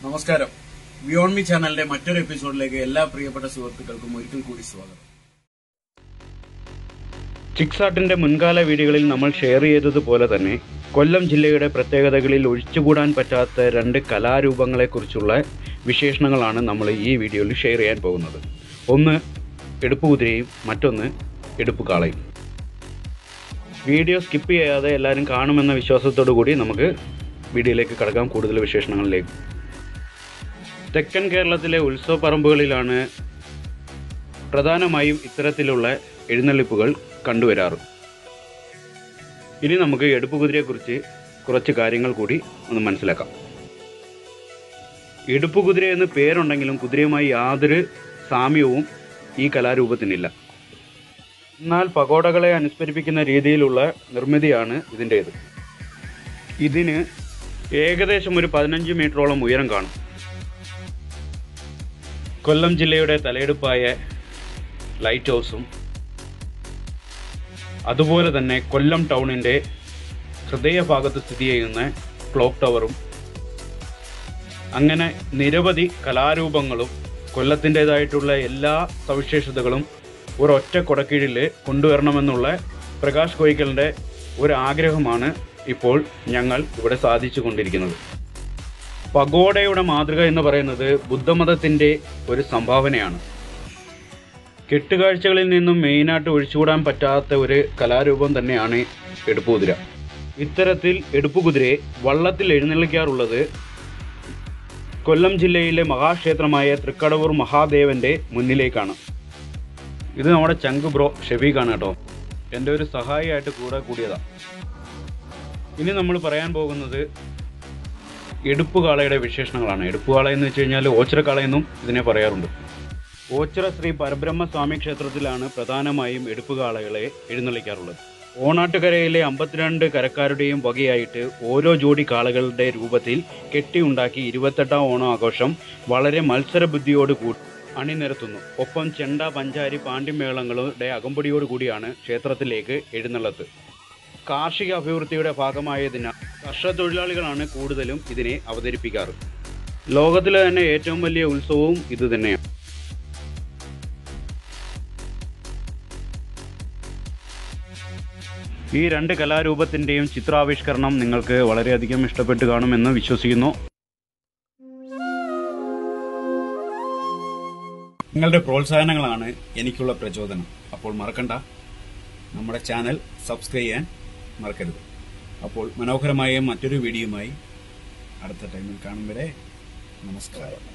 നമസ്കാരം ബിയോണ്ട് മി ചാനലിന്റെ മറ്റൊരു എപ്പിസോഡിലേക്ക് എല്ലാ പ്രിയപ്പെട്ട സുഹൃത്തുക്കൾക്കും ഒരിക്കൽ കൂടി സ്വാഗതം ചിക്സാട്ടിന്റെ മുൻകാല വീഡിയോകളിൽ നമ്മൾ ഷെയർ ചെയ്തതുപോലെ തന്നെ കൊല്ലം ജില്ലയുടെ പ്രത്യേകതകളിൽ ഒഴിച്ചുകൂടാൻ പറ്റാത്ത രണ്ട് കലാരൂപങ്ങളെക്കുറിച്ചുള്ള വിശേഷണങ്ങളാണ് നമ്മൾ ഈ വീഡിയോയിൽ ഷെയർ ചെയ്യാൻ പോകുന്നത് ഒന്ന് എടുപ്പുകുതിരയും മറ്റൊന്ന് എടുപ്പുകാളയും വീഡിയോ സ്കിപ്പ് ചെയ്യാതെ എല്ലാവരും കാണുമെന്ന വിശ്വാസത്തോടു കൂടി നമുക്ക് വീഡിയോയിലേക്ക് കടക്കാം കൂടുതൽ വിശേഷണങ്ങളിലേക്ക് തെക്കൻ കേരളത്തിലെ ഉത്സവ പറമ്പുകളിലാണ് പ്രധാനമായും ഇത്തരത്തിലുള്ള എഴുന്നള്ളിപ്പുകൾ കണ്ടുവരാറ് ഇനി നമുക്ക് എടുപ്പുകുതിരയെക്കുറിച്ച് കുറച്ച് കാര്യങ്ങൾ കൂടി ഒന്ന് മനസ്സിലാക്കാം എടുപ്പുകുതിര എന്ന് പേരുണ്ടെങ്കിലും കുതിരയുമായി യാതൊരു സാമ്യവും ഈ കലാരൂപത്തിനില്ല എന്നാൽ പകോടകളെ അനുസ്മരിപ്പിക്കുന്ന രീതിയിലുള്ള നിർമ്മിതിയാണ് ഇതിൻ്റേത് ഇതിന് ഏകദേശം ഒരു പതിനഞ്ച് മീറ്ററോളം ഉയരം കാണും കൊല്ലം ജില്ലയുടെ തലയെടുപ്പായ ലൈറ്റ് ഹൗസും അതുപോലെ തന്നെ കൊല്ലം ടൗണിൻ്റെ ഹൃദയഭാഗത്ത് സ്ഥിതി ചെയ്യുന്ന ക്ലോക്ക് ടവറും അങ്ങനെ നിരവധി കലാരൂപങ്ങളും കൊല്ലത്തിൻ്റെതായിട്ടുള്ള എല്ലാ സവിശേഷതകളും ഒരൊറ്റ കൊടക്കീഴിൽ കൊണ്ടുവരണമെന്നുള്ള പ്രകാശ് കോയിക്കലിൻ്റെ ഒരു ആഗ്രഹമാണ് ഇപ്പോൾ ഞങ്ങൾ ഇവിടെ സാധിച്ചു കൊണ്ടിരിക്കുന്നത് പഗോഡയുടെ മാതൃക എന്ന് പറയുന്നത് ബുദ്ധമതത്തിൻ്റെ ഒരു സംഭാവനയാണ് കെട്ടുകാഴ്ചകളിൽ നിന്നും മെയിനായിട്ട് ഒഴിച്ചുകൂടാൻ പറ്റാത്ത ഒരു കലാരൂപം തന്നെയാണ് എടുപ്പുകുതിര ഇത്തരത്തിൽ എടുപ്പുകുതിരയെ വള്ളത്തിൽ എഴുന്നള്ളിക്കാറുള്ളത് കൊല്ലം ജില്ലയിലെ മഹാക്ഷേത്രമായ തൃക്കടവൂർ മഹാദേവന്റെ മുന്നിലേക്കാണ് ഇത് നമ്മുടെ ചങ്ക് ബ്രോ ഷെഫീഖാണ് കേട്ടോ എൻ്റെ ഒരു സഹായിയായിട്ട് കൂടെ കൂടിയതാണ് ഇനി നമ്മൾ പറയാൻ പോകുന്നത് എടുപ്പുകാളയുടെ വിശേഷണങ്ങളാണ് എടുപ്പുകാള എന്ന് വെച്ച് കഴിഞ്ഞാൽ ഓച്ചിറക്കാള എന്നും ഇതിനെ പറയാറുണ്ട് ഓച്ചിറ ശ്രീ പരബ്രഹ്മ സ്വാമി ക്ഷേത്രത്തിലാണ് പ്രധാനമായും എടുപ്പുകാളകളെ എഴുന്നള്ളിക്കാറുള്ളത് ഓണാട്ടുകരയിലെ അമ്പത്തിരണ്ട് കരക്കാരുടെയും വകയായിട്ട് ഓരോ ജോഡി കാളകളുടെ രൂപത്തിൽ കെട്ടിയുണ്ടാക്കി ഇരുപത്തെട്ടാം ഓണം ആഘോഷം വളരെ മത്സരബുദ്ധിയോട് കൂടി അണിനിരത്തുന്നു ഒപ്പം ചെണ്ട പഞ്ചാരി പാണ്ഡ്യമേളങ്ങളുടെ അകമ്പടിയോട് കൂടിയാണ് ക്ഷേത്രത്തിലേക്ക് എഴുന്നള്ളത്ത് കാർഷിക അഭിവൃദ്ധിയുടെ ഭാഗമായതിനാൽ കർഷക തൊഴിലാളികളാണ് കൂടുതലും ഇതിനെ അവതരിപ്പിക്കാറ് ലോകത്തിലെ തന്നെ ഏറ്റവും വലിയ ഉത്സവവും ഇത് തന്നെയാണ് ഈ രണ്ട് കലാരൂപത്തിൻ്റെയും ചിത്രാവിഷ്കരണം നിങ്ങൾക്ക് വളരെയധികം ഇഷ്ടപ്പെട്ട് കാണുമെന്ന് വിശ്വസിക്കുന്നു നിങ്ങളുടെ പ്രോത്സാഹനങ്ങളാണ് എനിക്കുള്ള പ്രചോദനം അപ്പോൾ മറക്കണ്ട നമ്മുടെ ചാനൽ സബ്സ്ക്രൈബ് ചെയ്യാൻ മറക്കരുത് അപ്പോൾ മനോഹരമായ മറ്റൊരു വീഡിയോയുമായി അടുത്ത ടൈമിൽ കാണും വരെ നമസ്കാരം